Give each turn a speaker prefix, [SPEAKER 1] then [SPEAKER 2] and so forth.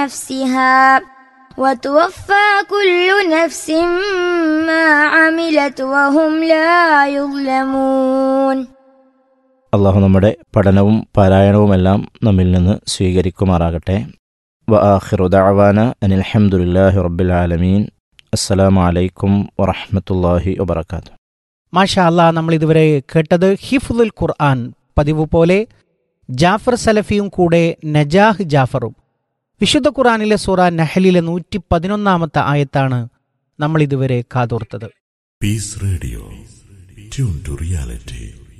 [SPEAKER 1] نفسها وتوفى كل نفس ما عملت وهم لا يظلمون
[SPEAKER 2] അള്ളാഹു നമ്മുടെ പഠനവും പാരായണവുമെല്ലാം നമ്മിൽ നിന്ന് സ്വീകരിക്കുമാറാകട്ടെ വ ആഖിറു ദഅവാന അനിൽ ഹംദുലില്ലാഹി റബ്ബിൽ ആലമീൻ അസ്സലാമു അലൈക്കും വറഹ്മത്തുള്ളാഹി വബറകാതുഹു
[SPEAKER 3] മാഷാ അല്ലാ നമ്മൾ ഇതുവരെ കേട്ടത് ഹിഫുൽ ഖുർആൻ പതിവ് പോലെ ജാഫർ സലഫിയും കൂടെ നജാഹ് ജാഫറും വിശുദ്ധ ഖുർആനിലെ സൂറ നഹലിലെ നൂറ്റി പതിനൊന്നാമത്തെ ആയത്താണ് നമ്മൾ ഇതുവരെ കാതോർത്തത്
[SPEAKER 4] Peace Radio. Tune to reality.